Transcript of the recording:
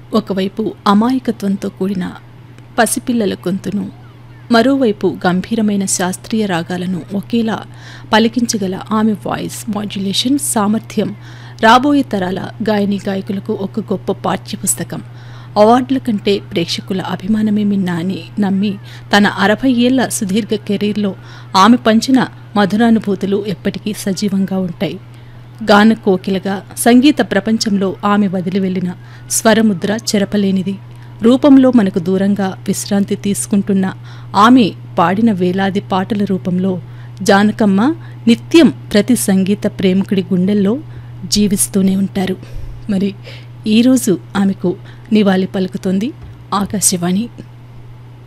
ఒకవైపు అమాయకత్వంతో కూడిన పసిపిల్లల గొంతును మరోవైపు గంభీరమైన శాస్త్రీయ రాగాలను ఒకేలా పలికించగల ఆమె వాయిస్ మాడ్యులేషన్ సామర్థ్యం రాబోయే తరాల గాయని గాయకులకు ఒక గొప్ప పాఠ్యపుస్తకం అవార్డుల కంటే ప్రేక్షకుల అభిమానమే మిన్నా అని నమ్మి తన అరవై ఏళ్ల సుదీర్ఘ కెరీర్లో ఆమె పంచిన మధురానుభూతులు ఎప్పటికీ సజీవంగా ఉంటాయి గాన కోకిలగా సంగీత ప్రపంచంలో ఆమె వదిలి వెళ్ళిన స్వరముద్ర చెరపలేనిది రూపంలో మనకు దూరంగా విశ్రాంతి తీసుకుంటున్న ఆమె పాడిన వేలాది పాటల రూపంలో జానకమ్మ నిత్యం ప్రతి సంగీత ప్రేమికుడి గుండెల్లో జీవిస్తూనే ఉంటారు మరి ఈరోజు ఆమెకు నివాళి పలుకుతోంది ఆకాశవాణి